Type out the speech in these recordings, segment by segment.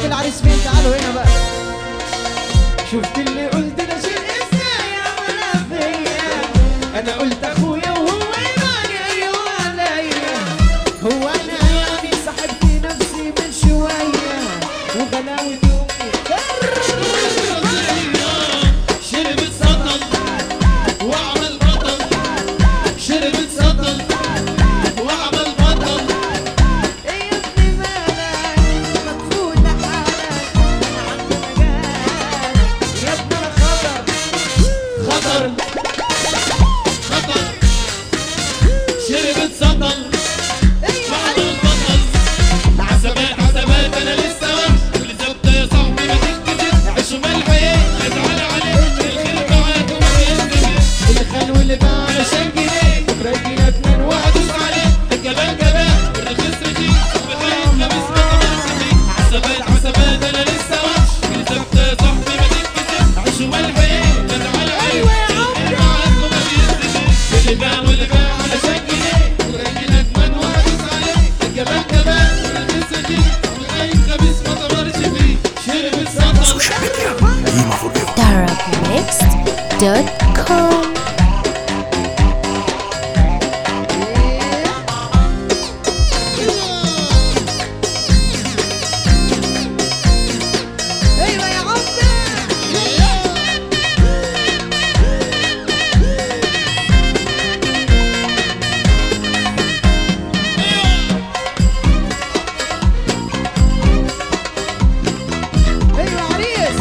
العريس فين تعالوا هنا بقى شفت اللي قلت ده شيء ازاي عملها فيا انا قلت اخويا وهو يراجع عليا هو انا يعني صاحبت نفسي من شويه وغلاوه امي شربت سطل وعمل بطل شربت سطل وعمل بطل ايه يا ابني مالك مدفون حالك يا ابني انا خطر خطر خطر شربت سطل وعمل بطل حسبات حسبات انا لسه وحش كل زبطة يا صاحبي ما تتكسر عيش وملح ايه ازعل عليك الخير معاك وما ينزل اللي خان واللي باع علشان جنيه راجل اتنين واحد وهدوس عليه الجبان جبان والرخيص رخيص بخايف لابس ما قدرش فيه حسبات حسبات انا لسه وحش كل زبطة يا صاحبي ما تتكسر عيش وملح ايه ازعل عليك أيوة يا عم. الخير معاك وما ينزل اللي باع واللي باع علشان جنيه وراجل اتمنى وهدوس عليه الجبان جبان والرخيص رخيص بخايف لابس ما قدرش فيه شربت سطل Social media, Lima Forgive. Darabmixed.com ايوه يا عم ايوه عريس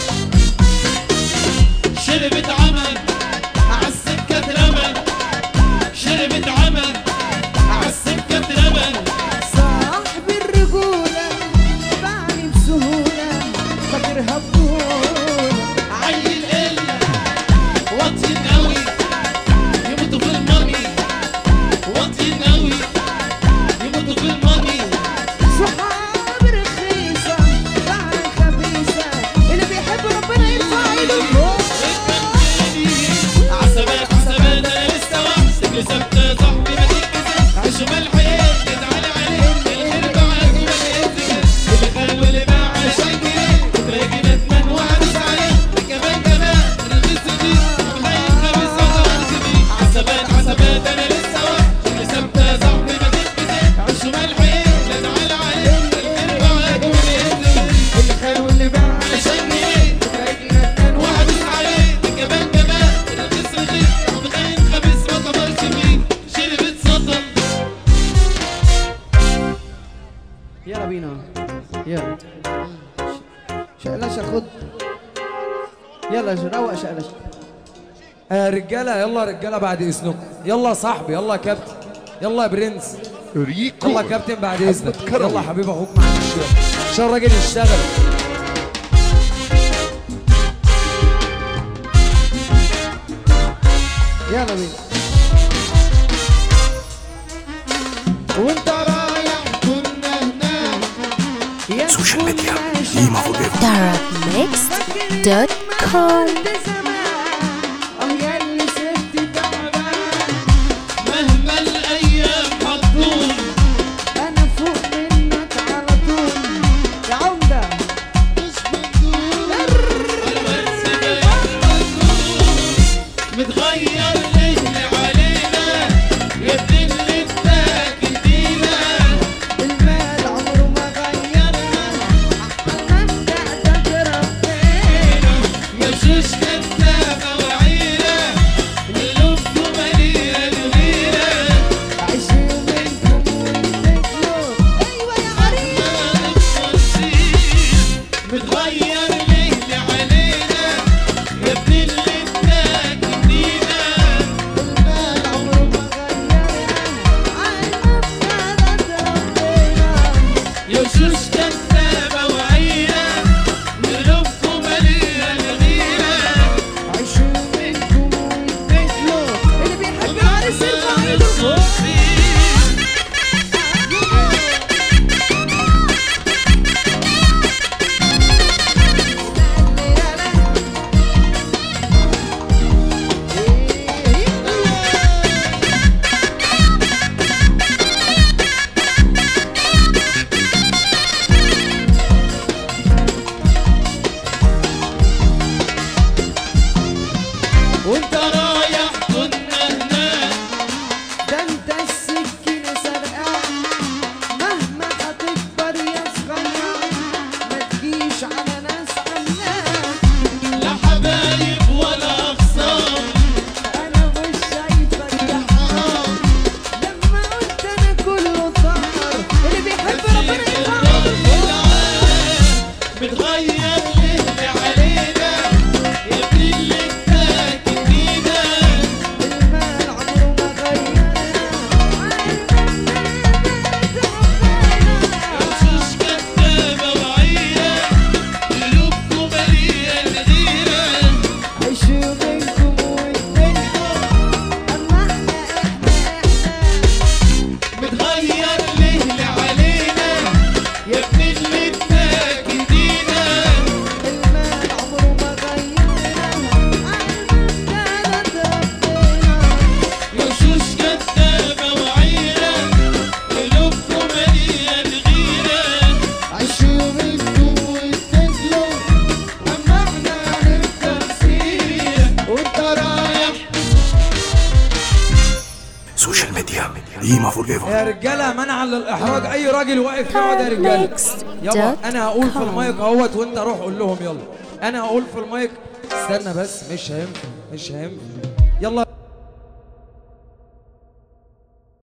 شربت عمل عالسكة اترمل شربت عمل عالسكة اترمل صاحب الرجولة باعني بسهولة فاكرها بطولة عيل إلا واطي قوي يموتوا في المامي واطي قوي يموتوا في المامي صحاب رخيصة باعني خبيثة اللي بيحب ربنا يرفع ايده لفوق عسبات عسبات انا لسه واحد اللي ثابتة صاحبي ما تتكسر عيش وملح ايه تتعالى عليه الخير معاك وما يتكسر اللي خان واللي باع عشان جنيه تلاقي ندمان وهدوس عليه كمان كمان رخيص رخيص وخايف خبيث وطلعت بيه عسبات عسبات انا لسه واحد اللي ثابتة صاحبي ما تتكسر عيش وملح ايه تتعالى عليه الخير معاك وما يتكسر اللي خان واللي باع عشان جنيه وهدوس عليه كمان كمان رخيص رخيص وخايف خبيث ما طمرش بيه شربت سطل يلا بينا يلا شقلشة خد يلا روق شقلشة آه رجاله يلا رجاله بعد اذنكم يلا يا صاحبي يلا يا كابتن يلا يا برنس ريكو يلا يا كابتن بعد اذنك أحمد كروي. يلا يا حبيب اخوك معانا الشغل عشان الراجل يشتغل يلا بينا وانت رايح كنا هناك يا Social media, كنا Lima Forgive. Darabmixed.com اه يا اللي سبت تعبان مهما الايام هتطول انا فوق منك على طول يا عمده متغير ليه علينا يا ابن اللي اداك ادينا المال عمره ما غيرنا احنا قاعدة ربنا يا شوش كدابة وعينا قلوبكم مليئة الغيرة عيشوا منكم وانتكلوا ايوه يا عريس متغير ليه علينا يا ابن اللي اداك ادينا المال عمره ما غيرنا احنا قاعدة ربنا يا شوش كدابة وعينا قلوبكم مليئة الغيرة عيشوا منكم وانتكلوا اللي بيحب العريس يرفع ايده فوق متغير ليه علينا يا ابن اللي اداك فينا المال عمره ما غيرنا وشوش كدابة وعيرة قلوبكم مليان غيرة عيشوا منكم واتنينكم اما احنا احنا احنا متغير ليه علينا يا ابن اللي اداك دينا المال عمره ما غيرنا كانت ربنا وشوش كدابة وعيرة قلوبكم مليان غيرة عيشوا منكم واتنينكم اما احنا هنفضل سيرة وانت رايح سوشيال ميديا قيمة فور ايفر يا رجاله منعا للاحراج اي راجل واقف يقعد يا رجاله Next يابا dot انا هقول في com. المايك اهوت وانت روح قول لهم يلا انا هقول في المايك استنى بس مش هينفع مش هينفع يلا